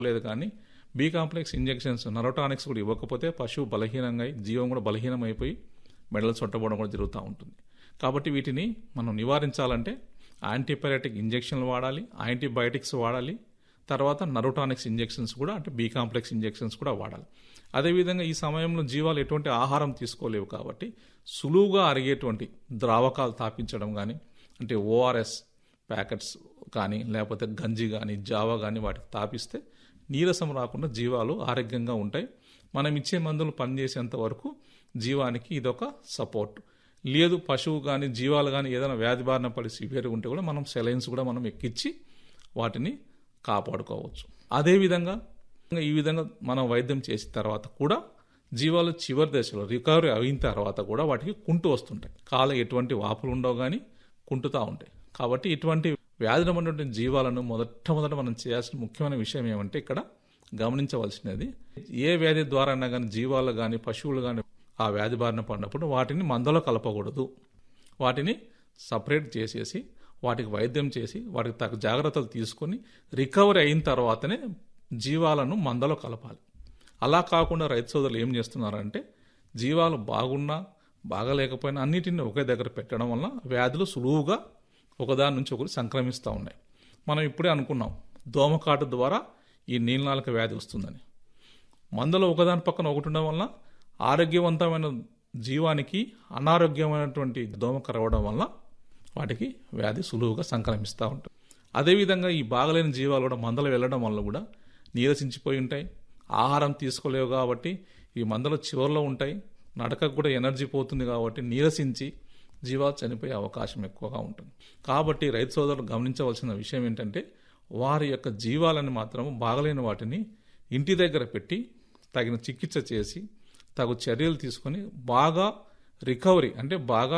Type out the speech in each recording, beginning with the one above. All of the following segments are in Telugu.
లేదు కానీ బి కాంప్లెక్స్ ఇంజెక్షన్స్ నరోటానిక్స్ కూడా ఇవ్వకపోతే పశువు బలహీనంగా అయి జీవం కూడా బలహీనం అయిపోయి మెడలు చుట్టబడడం కూడా జరుగుతూ ఉంటుంది కాబట్టి వీటిని మనం నివారించాలంటే యాంటీబయాటిక్ ఇంజెక్షన్లు వాడాలి యాంటీబయాటిక్స్ వాడాలి తర్వాత నరోటానిక్స్ ఇంజెక్షన్స్ కూడా అంటే బి కాంప్లెక్స్ ఇంజెక్షన్స్ కూడా వాడాలి అదేవిధంగా ఈ సమయంలో జీవాలు ఎటువంటి ఆహారం తీసుకోలేవు కాబట్టి సులువుగా అరిగేటువంటి ద్రావకాలు తాపించడం కానీ అంటే ఓఆర్ఎస్ ప్యాకెట్స్ కానీ లేకపోతే గంజి కానీ జావా కానీ వాటికి తాపిస్తే నీరసం రాకుండా జీవాలు ఆరోగ్యంగా ఉంటాయి మనం ఇచ్చే మందులు పనిచేసేంత వరకు జీవానికి ఇదొక సపోర్ట్ లేదు పశువు కానీ జీవాలు కానీ ఏదైనా వ్యాధి బారిన పడి సివియర్గా ఉంటే కూడా మనం సెలైన్స్ కూడా మనం ఎక్కించి వాటిని కాపాడుకోవచ్చు అదేవిధంగా ఈ విధంగా మనం వైద్యం చేసిన తర్వాత కూడా జీవాలు చివరి దశలో రికవరీ అయిన తర్వాత కూడా వాటికి కుంటు వస్తుంటాయి కాళ్ళ ఎటువంటి వాపులు ఉండవు కానీ కుంటుతూ ఉంటాయి కాబట్టి ఇటువంటి వ్యాధులు ఉన్నటువంటి జీవాలను మొదటమొదట మనం చేయాల్సిన ముఖ్యమైన విషయం ఏమంటే ఇక్కడ గమనించవలసినది ఏ వ్యాధి ద్వారా అయినా కానీ జీవాలు కానీ పశువులు కానీ ఆ వ్యాధి బారిన పడినప్పుడు వాటిని మందలో కలపకూడదు వాటిని సపరేట్ చేసేసి వాటికి వైద్యం చేసి వాటికి తగ్గ జాగ్రత్తలు తీసుకొని రికవరీ అయిన తర్వాతనే జీవాలను మందలో కలపాలి అలా కాకుండా రైతు సోదరులు ఏం చేస్తున్నారంటే జీవాలు బాగున్నా బాగలేకపోయినా అన్నిటిని ఒకే దగ్గర పెట్టడం వల్ల వ్యాధులు సులువుగా ఒకదాని నుంచి ఒకటి సంక్రమిస్తూ ఉన్నాయి మనం ఇప్పుడే అనుకున్నాం దోమకాటు ద్వారా ఈ నీలనాలక వ్యాధి వస్తుందని మందలో ఒకదాని పక్కన ఒకటి ఉండడం వల్ల ఆరోగ్యవంతమైన జీవానికి అనారోగ్యమైనటువంటి దోమ కరవడం వల్ల వాటికి వ్యాధి సులువుగా సంక్రమిస్తూ ఉంటుంది అదేవిధంగా ఈ బాగలేని జీవాలు కూడా మందలు వెళ్ళడం వల్ల కూడా నీరసించిపోయి ఉంటాయి ఆహారం తీసుకోలేవు కాబట్టి ఈ మందలు చివరిలో ఉంటాయి నడకకు కూడా ఎనర్జీ పోతుంది కాబట్టి నీరసించి జీవాలు చనిపోయే అవకాశం ఎక్కువగా ఉంటుంది కాబట్టి రైతు సోదరులు గమనించవలసిన విషయం ఏంటంటే వారి యొక్క జీవాలను మాత్రం బాగలేని వాటిని ఇంటి దగ్గర పెట్టి తగిన చికిత్స చేసి తగు చర్యలు తీసుకొని బాగా రికవరీ అంటే బాగా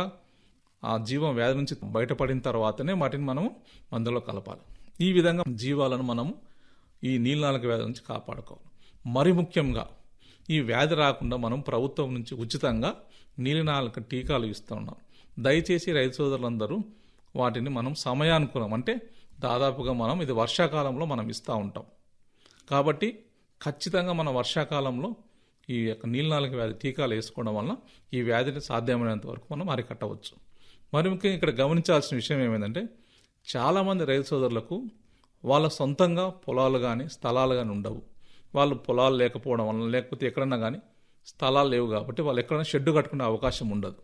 ఆ జీవం వ్యాధి నుంచి బయటపడిన తర్వాతనే వాటిని మనము మందులో కలపాలి ఈ విధంగా జీవాలను మనము ఈ నీళ్ళనాలక వ్యాధి నుంచి కాపాడుకోవాలి మరి ముఖ్యంగా ఈ వ్యాధి రాకుండా మనం ప్రభుత్వం నుంచి ఉచితంగా నీలినాలక టీకాలు ఇస్తూ ఉన్నాం దయచేసి రైతు సోదరులందరూ వాటిని మనం సమయానుకూలం అంటే దాదాపుగా మనం ఇది వర్షాకాలంలో మనం ఇస్తూ ఉంటాం కాబట్టి ఖచ్చితంగా మన వర్షాకాలంలో ఈ యొక్క నీలినాలక వ్యాధి టీకాలు వేసుకోవడం వల్ల ఈ వ్యాధిని సాధ్యమైనంత వరకు మనం అరికట్టవచ్చు మరి ముఖ్యంగా ఇక్కడ గమనించాల్సిన విషయం ఏమైందంటే చాలామంది రైతు సోదరులకు వాళ్ళ సొంతంగా పొలాలు కానీ స్థలాలు కానీ ఉండవు వాళ్ళు పొలాలు లేకపోవడం వల్ల లేకపోతే ఎక్కడన్నా కానీ స్థలాలు లేవు కాబట్టి వాళ్ళు ఎక్కడైనా షెడ్ కట్టుకునే అవకాశం ఉండదు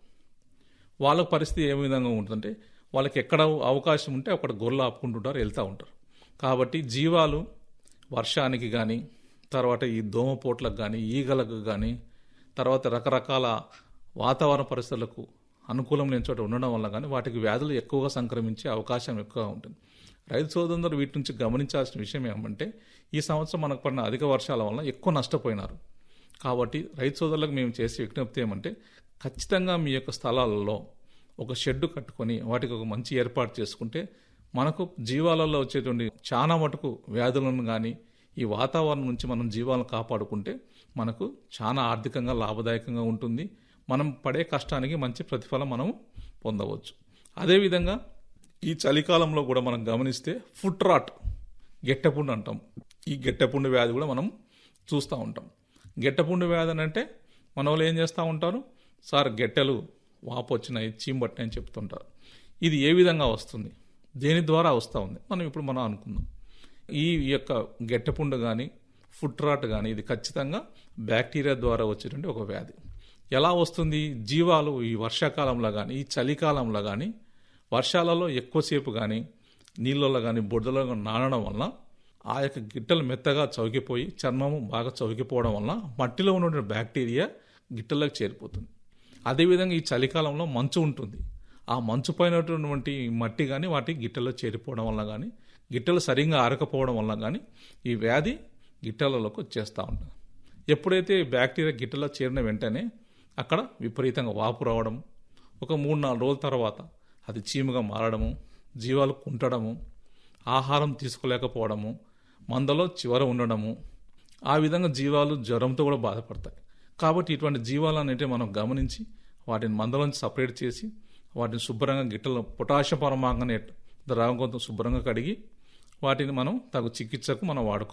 వాళ్ళ పరిస్థితి ఏ విధంగా ఉంటుందంటే వాళ్ళకి ఎక్కడ అవకాశం ఉంటే అక్కడ గొర్రెలు ఆపుకుంటుంటారు వెళ్తూ ఉంటారు కాబట్టి జీవాలు వర్షానికి కానీ తర్వాత ఈ దోమపోట్లకు కానీ ఈగలకు కానీ తర్వాత రకరకాల వాతావరణ పరిస్థితులకు అనుకూలం లేని చోట ఉండడం వల్ల కానీ వాటికి వ్యాధులు ఎక్కువగా సంక్రమించే అవకాశం ఎక్కువగా ఉంటుంది రైతు సోదరులు వీటి నుంచి గమనించాల్సిన విషయం ఏమంటే ఈ సంవత్సరం మనకు పడిన అధిక వర్షాల వల్ల ఎక్కువ నష్టపోయినారు కాబట్టి రైతు సోదరులకు మేము చేసే విజ్ఞప్తి ఏమంటే ఖచ్చితంగా మీ యొక్క స్థలాలలో ఒక షెడ్ కట్టుకొని వాటికి ఒక మంచి ఏర్పాటు చేసుకుంటే మనకు జీవాలలో వచ్చేటువంటి చాలా మటుకు వ్యాధులను కానీ ఈ వాతావరణం నుంచి మనం జీవాలను కాపాడుకుంటే మనకు చాలా ఆర్థికంగా లాభదాయకంగా ఉంటుంది మనం పడే కష్టానికి మంచి ప్రతిఫలం మనం పొందవచ్చు అదేవిధంగా ఈ చలికాలంలో కూడా మనం గమనిస్తే ఫుట్ రాట్ గెట్టపుండు అంటాం ఈ గెట్టపుండు వ్యాధి కూడా మనం చూస్తూ ఉంటాం గెట్టపుండు వ్యాధి అని అంటే మన వాళ్ళు ఏం చేస్తూ ఉంటారు సార్ గెట్టెలు వాపు వచ్చినాయి చీంబట్టినాయి అని చెప్తుంటారు ఇది ఏ విధంగా వస్తుంది దేని ద్వారా వస్తూ ఉంది మనం ఇప్పుడు మనం అనుకుందాం ఈ యొక్క గెట్టపుండు కానీ ఫుట్ రాట్ కానీ ఇది ఖచ్చితంగా బ్యాక్టీరియా ద్వారా వచ్చేటువంటి ఒక వ్యాధి ఎలా వస్తుంది జీవాలు ఈ వర్షాకాలంలో కానీ ఈ చలికాలంలో కానీ వర్షాలలో ఎక్కువసేపు కానీ నీళ్ళలో కానీ బురదలో కానీ నానడం వల్ల ఆ యొక్క గిట్టలు మెత్తగా చౌకిపోయి చర్మము బాగా చౌకిపోవడం వల్ల మట్టిలో ఉన్న బ్యాక్టీరియా గిట్టలకు చేరిపోతుంది అదేవిధంగా ఈ చలికాలంలో మంచు ఉంటుంది ఆ మంచు పైనటువంటి మట్టి కానీ వాటి గిట్టలో చేరిపోవడం వల్ల కానీ గిట్టలు సరిగ్గా ఆరకపోవడం వల్ల కానీ ఈ వ్యాధి గిట్టలలోకి వచ్చేస్తూ ఉంటుంది ఎప్పుడైతే బ్యాక్టీరియా గిట్టలో చేరిన వెంటనే అక్కడ విపరీతంగా వాపు రావడం ఒక మూడు నాలుగు రోజుల తర్వాత అది చీముగా మారడము జీవాలు కుంటడము ఆహారం తీసుకోలేకపోవడము మందలో చివర ఉండడము ఆ విధంగా జీవాలు జ్వరంతో కూడా బాధపడతాయి కాబట్టి ఇటువంటి జీవాలు అనేవి మనం గమనించి వాటిని మందలోంచి సపరేట్ చేసి వాటిని శుభ్రంగా గిట్టలో పొటాషియం పరమాంగనే ద్రావకంతో శుభ్రంగా కడిగి వాటిని మనం తగు చికిత్సకు మనం వాడుకోవాలి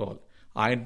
ఆ